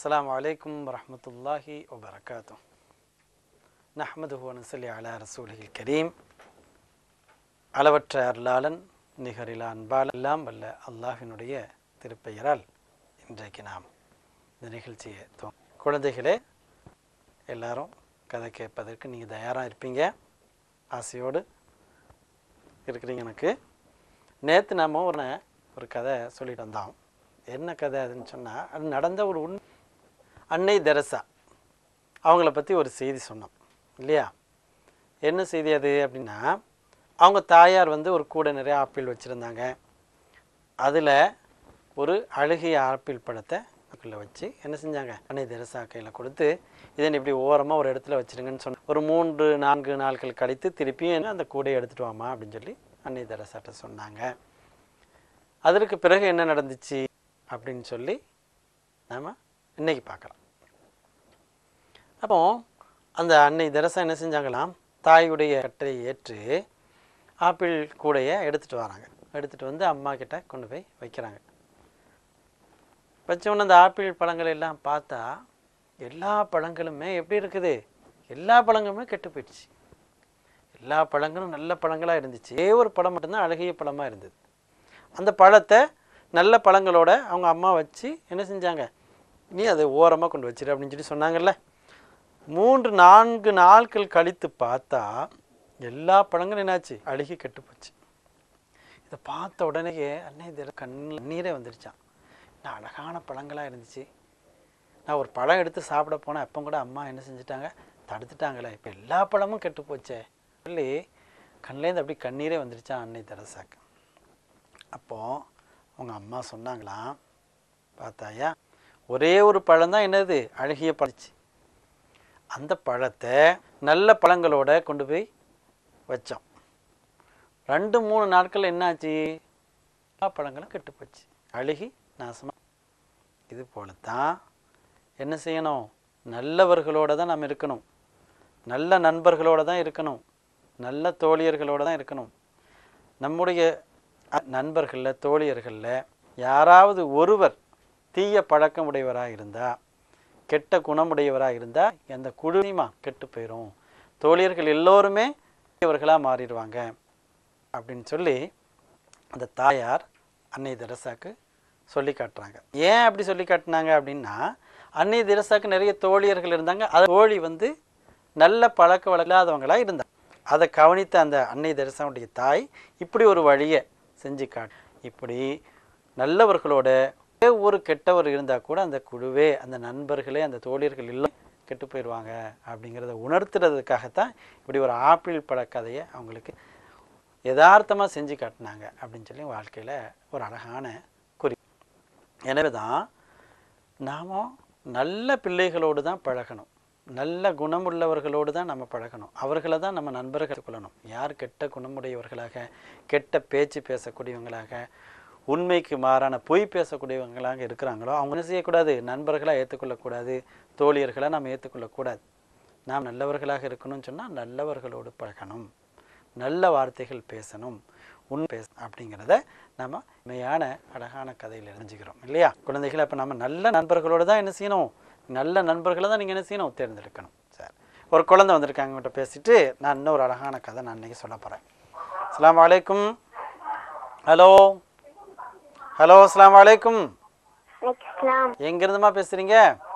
السلام عليكم ورحمة الله وبركاته نحمده ونصلي على رسوله الكريم அளவற்ற அருளாளன் நிகரிலா அன்பால் எல்லாம் வல்ல அல்லாஹினுடைய திருப்பெயரால் இன்றைக்கு நாம் இந்த நிகழ்ச்சியை துவ குழந்தைகளே எல்லாரும் கதை கேட்பதற்கு நீங்கள் தயாராக இருப்பீங்க ஆசையோடு இருக்கிறீங்க எனக்கு நேற்று நாம ஒரு ஒரு கதை சொல்லிட்டு வந்தோம் என்ன கதை அதுன்னு சொன்னால் அது நடந்த ஒரு உண் அன்னை தெரசா அவங்கள பற்றி ஒரு செய்தி சொன்னோம் இல்லையா என்ன செய்தி அது அப்படின்னா அவங்க தாயார் வந்து ஒரு கூட நிறைய ஆப்பிள் வச்சுருந்தாங்க அதில் ஒரு அழுகிய ஆப்பிள் பழத்தை அதுக்குள்ளே வச்சு என்ன செஞ்சாங்க அன்னை தெரசா கையில் கொடுத்து இதை நீ இப்படி ஓரமாக ஒரு இடத்துல வச்சிருங்கன்னு சொன்ன ஒரு மூன்று நான்கு நாட்கள் கழித்து திருப்பியும் அந்த கூடையை எடுத்துகிட்டு வாமா அப்படின்னு சொல்லி அன்னை தெரசாட்ட சொன்னாங்க அதற்கு பிறகு என்ன நடந்துச்சு அப்படின்னு சொல்லி நாம் இன்னைக்கு பார்க்கலாம் அப்போ அந்த அன்னை தெரசா என்ன செஞ்சாங்களாம் தாயுடைய கட்டளை ஏற்று ஆப்பிள் கூடையை எடுத்துகிட்டு வராங்க எடுத்துகிட்டு வந்து அம்மா கிட்ட கொண்டு போய் வைக்கிறாங்க வச்ச உடனே அந்த ஆப்பிள் பழங்கள் எல்லாம் பார்த்தா எல்லா பழங்களுமே எப்படி இருக்குது எல்லா பழங்களுமே கெட்டு போயிடுச்சு எல்லா பழங்களும் நல்ல பழங்களாக இருந்துச்சு ஒரே ஒரு பழம் மட்டும்தான் அழகிய பழமாக இருந்தது அந்த பழத்தை நல்ல பழங்களோட அவங்க அம்மா வச்சு என்ன செஞ்சாங்க நீ அதை ஓரமாக கொண்டு வச்சிரு அப்படின்னு சொல்லி சொன்னாங்கல்ல மூன்று நான்கு நாட்கள் கழித்து பார்த்தா எல்லா பழங்களும் என்னாச்சு அழுகி கெட்டு போச்சு இதை பார்த்த உடனேயே அன்னை இதில் கண்ணில் நீரே வந்துடுச்சான் என்ன அழகான பழங்களாக இருந்துச்சு நான் ஒரு பழம் எடுத்து சாப்பிட போனேன் அப்போ கூட அம்மா என்ன செஞ்சுட்டாங்க தடுத்துட்டாங்களே இப்போ எல்லா பழமும் கெட்டு போச்சே சொல்லி கண்ணிலேருந்து அப்படி கண்ணீரே வந்துடுச்சான் அன்னை தெரசாக்கு அப்போது அவங்க அம்மா சொன்னாங்களாம் பார்த்தாயா ஒரே ஒரு பழம் தான் என்னது அழகிய பழிச்சு அந்த பழத்தை நல்ல பழங்களோட கொண்டு போய் வச்சோம் ரெண்டு மூணு நாட்கள் என்னாச்சு எல்லா பழங்களும் கெட்டு போச்சு அழுகி நாசமாக இது போல தான் என்ன செய்யணும் நல்லவர்களோட தான் நம்ம இருக்கணும் நல்ல நண்பர்களோட தான் இருக்கணும் நல்ல தோழியர்களோட தான் இருக்கணும் நம்முடைய நண்பர்களில் தோழியர்களில் யாராவது ஒருவர் தீய பழக்கம் உடையவராக இருந்தால் கெட்ட குணமுடையவராக இருந்தால் அந்த குழுமா கெட்டு போயிடும் தோழியர்கள் எல்லோருமே இவர்களாக மாறிடுவாங்க அப்படின்னு சொல்லி அந்த தாயார் அன்னை தெரசாக்கு சொல்லி காட்டுறாங்க ஏன் அப்படி சொல்லி காட்டினாங்க அப்படின்னா அன்னை தெரசாக்கு நிறைய தோழியர்கள் இருந்தாங்க அது தோழி வந்து நல்ல பழக்க வழக்காதவங்களாக இருந்தாங்க அதை கவனித்த அந்த அன்னை தெரசாவுடைய தாய் இப்படி ஒரு வழியை செஞ்சு காட்டு இப்படி நல்லவர்களோட ஒரே ஒரு கெட்டவர் இருந்தால் கூட அந்த குழுவே அந்த நண்பர்களே அந்த தோழியர்கள் எல்லாம் கெட்டு போயிடுவாங்க அப்படிங்கிறத உணர்த்துறதுக்காகத்தான் இப்படி ஒரு ஆப்பிள் பழ கதையை அவங்களுக்கு யதார்த்தமாக செஞ்சு காட்டினாங்க அப்படின்னு சொல்லி வாழ்க்கையில் ஒரு அழகான குறி எனவே தான் நாம் நல்ல பிள்ளைகளோடு தான் பழகணும் நல்ல குணமுள்ளவர்களோடு தான் நம்ம பழகணும் அவர்களை தான் நம்ம நண்பர்கள் கொள்ளணும் யார் கெட்ட குணமுடையவர்களாக கெட்ட பேச்சு பேசக்கூடியவங்களாக உண்மைக்கு மாறான பொய் பேசக்கூடியவங்களாக இருக்கிறாங்களோ அவங்க என்ன செய்யக்கூடாது நண்பர்களாக ஏற்றுக்கொள்ளக்கூடாது தோழியர்களை நாம் ஏற்றுக்கொள்ளக்கூடாது நாம் நல்லவர்களாக இருக்கணும்னு சொன்னால் நல்லவர்களோடு பழகணும் நல்ல வார்த்தைகள் பேசணும் உண் பேச அப்படிங்கிறத நம்ம உண்மையான அழகான கதையில் அறிஞ்சுக்கிறோம் இல்லையா குழந்தைகளை அப்போ நம்ம நல்ல நண்பர்களோடு தான் என்ன செய்யணும் நல்ல நண்பர்களை தான் நீங்கள் என்ன செய்யணும் தேர்ந்தெடுக்கணும் சரி ஒரு குழந்தை வந்திருக்காங்க கிட்ட பேசிட்டு நான் இன்னொரு அழகான கதை நான் இன்னைக்கு சொல்ல போகிறேன் அஸ்லாம் வலைக்கும் ஹலோ ஹலோ அஸ்லாம் வலைக்கும் இஸ்லாம் எங்கேருந்துமா பேசுகிறீங்க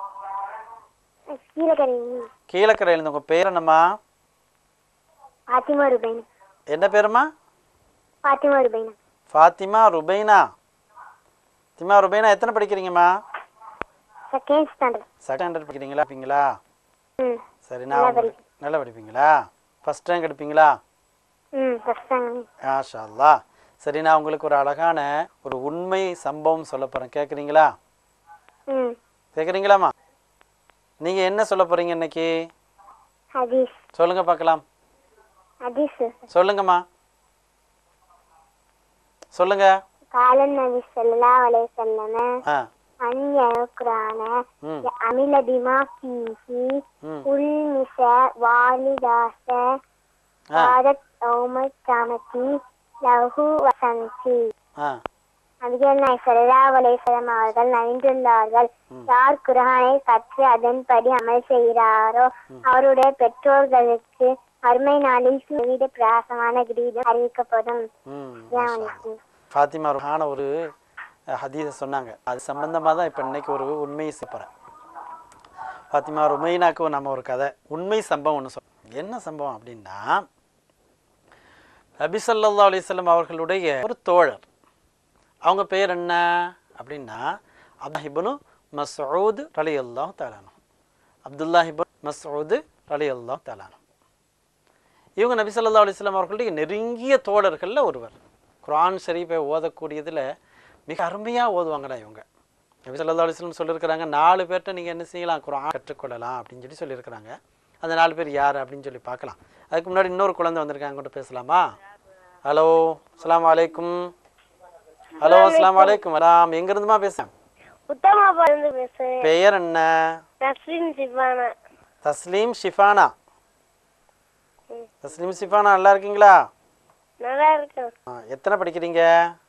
கீழக்கரை கீழக்கரையிலேருந்து உங்கள் பேர் என்னம்மா ஃபாத்திமா ருபைனா என்ன பேருமா ஃபாத்திமா ருபைனா ஃபாத்திமா ருபைனா திமா ருபைனா எத்தனை படிக்கிறீங்கம்மா செகண்ட் ஸ்டாண்டர்ட் செகண்ட் ஸ்டாண்டர்ட் படிக்கிறீங்களா படிப்பீங்களா ம் சரி நான் உங்களுக்கு நல்லா படிப்பீங்களா ஃபஸ்ட் ரேங்க் எடுப்பீங்களா ம் ஃபஸ்ட் ஸ்டாண்டர்ட் ஆஷா அல்லா சரி நான் உங்களுக்கு ஒரு அழகான ஒரு உண்மை சம்பவம் சொல்ல போகிறேன் கேட்குறீங்களா ம் கேட்குறீங்களாம்மா நீங்கள் என்ன சொல்ல போகிறீங்க இன்னைக்கு ஹதீஸ் சொல்லுங்க பார்க்கலாம் ஹதீஸ் சொல்லுங்கம்மா சொல்லுங்க காலன் நபி ஸல்லல்லாஹு அலைஹி வஸல்லம் ஆ அன் யக்ரான ம் அமில பிமா ஃபீஹி ம் உல் நிச வாலிதாச ஆ வாதத் யௌமல் கியாமத்தி லஹு வசந்தி ஆ நபிகள் நாய் ஸல்லல்லாஹு அலைஹி வஸல்லம் அவர்கள் நவின்றுள்ளார்கள் யார் குர்ஆனை கற்று அதன்படி அமல் செய்கிறாரோ அவருடைய பெற்றோர்களுக்கு அருமை நாளில் வீடு பிரகாசமான கிரீடம் அறிவிக்கப்படும் ம் இதான் வந்துச்சு. ஃபாத்திமா ருஹான ஒரு ஹதீஸை சொன்னாங்க அது சம்பந்தமாக தான் இப்போ இன்னைக்கு ஒரு உண்மையை சொல்கிறேன் ஃபாத்திமா ருமைனாக்கு நம்ம ஒரு கதை உண்மை சம்பவம் ஒன்று சொல் என்ன சம்பவம் அப்படின்னா நபி ஸல்லல்லாஹு அலைஹி வஸல்லம் அவர்களுடைய ஒரு தோழர் அவங்க பேர் என்ன அப்படின்னா அப்துல்லாஹிபனு மஸ்ஊத் ரலியல்லாஹு தஆலானு அப்துல்லாஹிபன் மஸ்ஊத் ரலியல்லாஹு தஆலானு இவங்க நபி ஸல்லல்லாஹு அலைஹி வஸல்லம் அவர்களுடைய நெருங்கிய தோழர்களில் ஒருவர் குர்ஆன் ஷரீஃபை ஓதக்கூடியதில் மிக அருமையாக ஓதுவாங்கடா இவங்க நபி ஸல்லல்லாஹு அலைஹி வஸல்லம் சொல்லியிருக்கிறாங்க நாலு பேர்கிட்ட நீங்கள் என்ன செய்யலாம் குர்ஆன் கற்றுக்கொள்ளலாம் அப்படின்னு சொல்லி சொல்லியிருக்கிறாங்க அந்த நாலு பேர் யார் அப்படின்னு சொல்லி பார்க்கலாம் அதுக்கு முன்னாடி இன்னொரு குழந்தை வந்திருக்காங்க கூட பேசலாமா ஹலோ அஸ்ஸலாமு அலைக்கும் ஹலோ அஸ்ஸலாமு அலைக்கும் வலாம் எங்கேருந்துமா பேசுகிறேன் உத்தமா பிறந்து பேசுறேன் பெயர் என்ன நஸ்ரின் சிவானா தஸ்லீம் ஷிஃபானா தஸ்லீம் ஷிஃபானா நல்லா இருக்கீங்களா நல்லா இருக்கேன் ஆ, எத்தனை படிக்கிறீங்க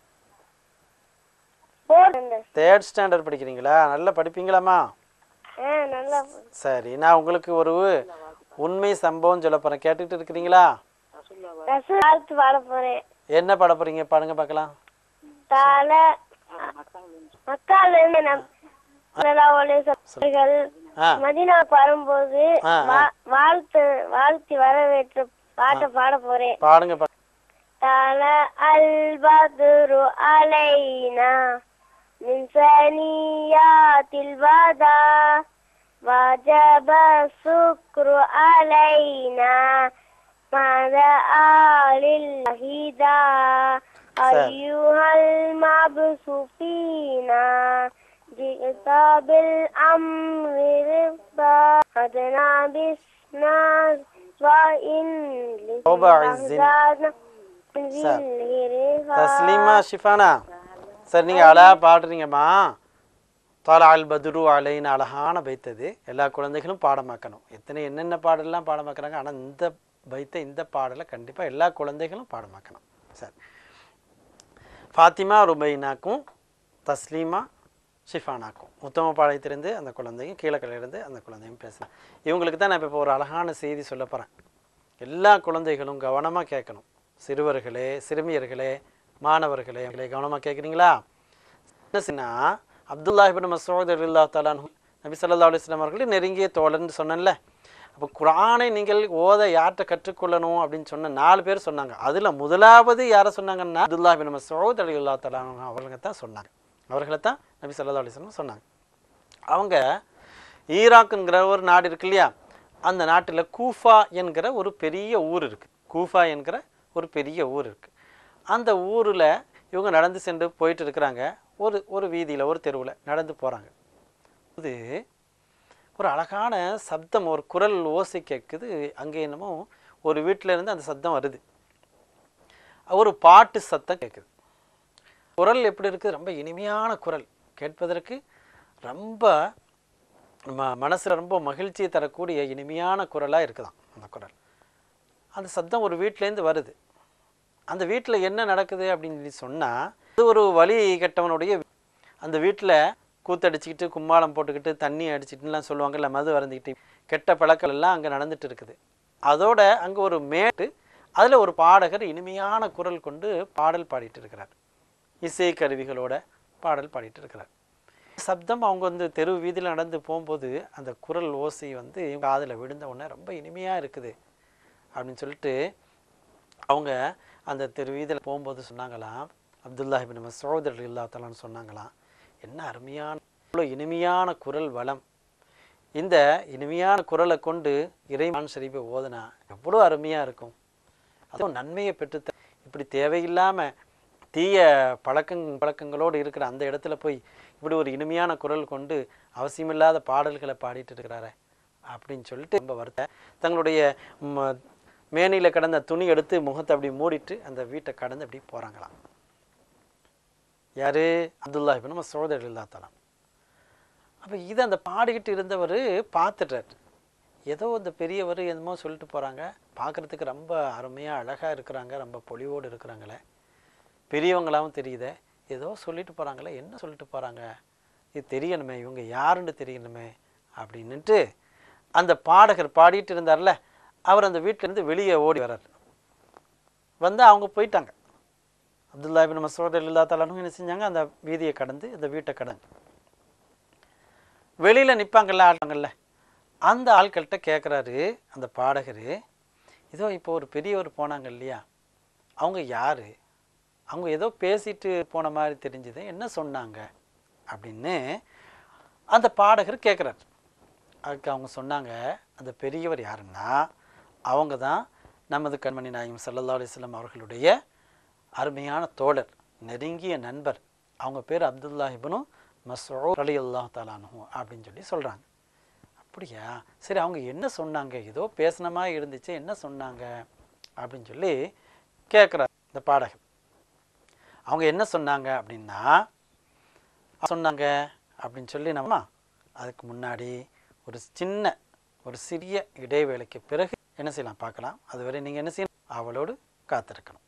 போடுங்க தேர்ட் ஸ்டாண்டர்ட் படிக்கிறீங்களா நல்லா படிப்பீங்களாம்மா ஆ நல்லா சரி நான் உங்களுக்கு ஒரு உண்மை சம்பவம் சொல்ல போகிறேன் கேட்டுக்கிட்டு இருக்கிறீங்களா ரசூல் வாழ்த்து பாட போறேன் என்ன பாட போகிறீங்க பாடுங்க பார்க்கலாம் தால மக்கால இருந்து நம் அவர்கள் ஆ மதினாவுக்கு வரும்போது ஆ, ஆ. வா- வாழ்த்து வாழ்த்தி வரவேற்று பாட்டை பாட போறேன் பாடுங்க பா தால அல் பத்ரு அலைனா من ثنيات الوداع وجب الشكر علينا ماذا آل الهدى أيها المبسوطين جئت بالأمر رضا أدنى بسنا وإن ربع الزين. தஸ்லீமா ஷிஃபானா சரி நீங்கள் அழகா பாடுறீங்கம்மா தாலா அல் பத்ரு அலைன்னு அழகான பைத்தது எல்லா குழந்தைகளும் பாடமாக்கணும் எத்தனை என்னென்ன பாடலாம் பாடமாக்குறாங்க ஆனால் இந்த பைத்தை இந்த பாடலை கண்டிப்பாக எல்லா குழந்தைகளும் பாடமாக்கணும் சரி ஃபாத்திமா ருபைனாக்கும் தஸ்லீமா ஷிஃபானாக்கும் உத்தம பாளையத்திலிருந்து அந்த குழந்தையும் கீழக்கலையிலேருந்து அந்த குழந்தையும் பேசலாம் இவங்களுக்கு தான் நான் இப்போ ஒரு அழகான செய்தி சொல்ல போகிறேன் எல்லா குழந்தைகளும் கவனமாக கேட்கணும் சிறுவர்களே சிறுமியர்களே மாணவர்களே இவங்களை கவனமாக கேட்குறீங்களா என்ன சொன்னா அப்துல்லாஹ் இப்னு மஸ்ஊத் ரலியல்லாஹு தஆலா அன்ஹு நபி ஸல்லல்லாஹு அலைஹி வஸல்லம் அவர்கள் நெருங்கிய தோழர்னு சொன்னேன்ல அப்போ குர்ஆனை நீங்கள் ஓத யார்கிட்ட கற்றுக்கொள்ளணும் அப்படின்னு சொன்ன நாலு பேர் சொன்னாங்க அதில் முதலாவது யாரை சொன்னாங்கன்னா அப்துல்லாஹ் இப்னு மஸ்ஊத் ரலியல்லாஹு தஆலா அன்ஹு அவர்களை தான் சொன்னாங்க அவர்களை தான் நபி ஸல்லல்லாஹு அலைஹி வஸல்லம் சொன்னாங்க அவங்க ஈராக்குங்கிற ஒரு நாடு இருக்கு இல்லையா அந்த நாட்டில் கூஃபா என்கிற ஒரு பெரிய ஊர் இருக்குது கூஃபா என்கிற ஒரு பெரிய ஊர் இருக்குது அந்த ஊரில் இவங்க நடந்து சென்று போயிட்டு இருக்கிறாங்க ஒரு ஒரு வீதியில் ஒரு தெருவில் நடந்து போகிறாங்க இது ஒரு அழகான சப்தம் ஒரு குரல் ஓசை கேட்குது அங்கே என்னமோ ஒரு வீட்டில் இருந்து அந்த சத்தம் வருது ஒரு பாட்டு சத்தம் கேட்குது குரல் எப்படி இருக்குது ரொம்ப இனிமையான குரல் கேட்பதற்கு ரொம்ப ம மனசில் ரொம்ப மகிழ்ச்சியை தரக்கூடிய இனிமையான குரலாக இருக்குதாம் அந்த குரல் அந்த சத்தம் ஒரு வீட்டிலேருந்து வருது அந்த வீட்டில் என்ன நடக்குது அப்படின்னு சொல்லி சொன்னால் இது ஒரு வழி கெட்டவனுடைய வீ- அந்த வீட்டில் கூத்தடிச்சிக்கிட்டு கும்மாளம் போட்டுக்கிட்டு தண்ணி அடிச்சிட்டுலாம் சொல்லுவாங்கல்ல மது அருந்திக்கிட்டு கெட்ட பழக்கம் எல்லாம் அங்கே நடந்துட்டு இருக்குது அதோட அங்கே ஒரு மேட்டு அதில் ஒரு பாடகர் இனிமையான குரல் கொண்டு பாடல் பாடிட்டு இருக்கிறார் இசை கருவிகளோட பாடல் பாடிட்டு இருக்கிறார் சப்தம் அவங்க வந்து தெரு வீதியில் நடந்து போகும்போது அந்த குரல் ஓசை வந்து காதில் விழுந்த உடனே ரொம்ப இனிமையாக இருக்குது அப்படின்னு சொல்லிட்டு அவங்க அந்த தெரு வீதியில் போகும்போது சொன்னாங்களாம் அப்துல்லா இபின் மசூத் அல்லா தலான்னு சொன்னாங்களாம் என்ன அருமையான இவ்வளோ இனிமையான குரல் வளம் இந்த இனிமையான குரலை கொண்டு இறைமான் ஷரீஃபை ஓதுனா எவ்வளோ அருமையாக இருக்கும் அதுவும் நன்மையை பெற்று த- இப்படி தேவையில்லாமல் தீய பழக்கங் பழக்கங்களோடு இருக்கிற அந்த இடத்துல போய் இப்படி ஒரு இனிமையான குரல் கொண்டு அவசியமில்லாத பாடல்களை பாடிட்டு இருக்கிறாரே அப்படின்னு சொல்லிட்டு ரொம்ப வருத்த தங்களுடைய ம- மேனியில் கிடந்த துணி எடுத்து முகத்தை அப்படி மூடிட்டு அந்த வீட்டை கடந்து அப்படி போகிறாங்களாம் யாரு அப்துல்லா இப்போ நம்ம சோதர் இல்லா தலாம் அப்போ இது அந்த பாடிக்கிட்டு இருந்தவர் பார்த்துட்டார் ஏதோ அந்த பெரியவர் என்னமோ சொல்லிட்டு போகிறாங்க பார்க்குறதுக்கு ரொம்ப அருமையாக அழகாக இருக்கிறாங்க ரொம்ப பொலிவோடு இருக்கிறாங்களே பெரியவங்களாவும் தெரியுதே ஏதோ சொல்லிட்டு போகிறாங்களே என்ன சொல்லிட்டு போகிறாங்க இது தெரியணுமே இவங்க யாருன்னு தெரியணுமே அப்படின்னுட்டு அந்த பாடகர் பாடிட்டு இருந்தார்ல அவர் அந்த வீட்டிலேருந்து வெளியே ஓடி வர்றார் வந்து அவங்க போயிட்டாங்க அப்துல்லா இபின் மசூத் அல்லா தாலும் என்ன செஞ்சாங்க அந்த வீதியை கடந்து அந்த வீட்டை கடந்து வெளியில் நிற்பாங்கல்ல ஆளுங்கள்ல அந்த ஆட்கள்கிட்ட கேட்குறாரு அந்த பாடகர் இதோ இப்போ ஒரு பெரியவர் போனாங்க இல்லையா அவங்க யார் அவங்க ஏதோ பேசிட்டு போன மாதிரி தெரிஞ்சுது என்ன சொன்னாங்க அப்படின்னு அந்த பாடகர் கேட்குறாரு அதுக்கு அவங்க சொன்னாங்க அந்த பெரியவர் யாருன்னா அவங்க தான் நமது கண்மணி நாயகம் சல்லல்லா அலிஸ்லாம் அவர்களுடைய அருமையான தோழர் நெருங்கிய நண்பர் அவங்க பேர் அப்துல்லா இப்னு மசூத் அலி அல்லாஹ் தாலானு அப்படின்னு சொல்லி சொல்கிறாங்க அப்படியா சரி அவங்க என்ன சொன்னாங்க ஏதோ பேசின மாதிரி இருந்துச்சு என்ன சொன்னாங்க அப்படின்னு சொல்லி கேட்குறார் இந்த பாடகர் அவங்க என்ன சொன்னாங்க அப்படின்னா சொன்னாங்க அப்படின்னு சொல்லி நம்ம அதுக்கு முன்னாடி ஒரு சின்ன ஒரு சிறிய இடைவேளைக்கு பிறகு என்ன செய்யலாம் பார்க்கலாம் அதுவரை நீங்கள் என்ன செய்யணும் அவளோடு காத்திருக்கணும்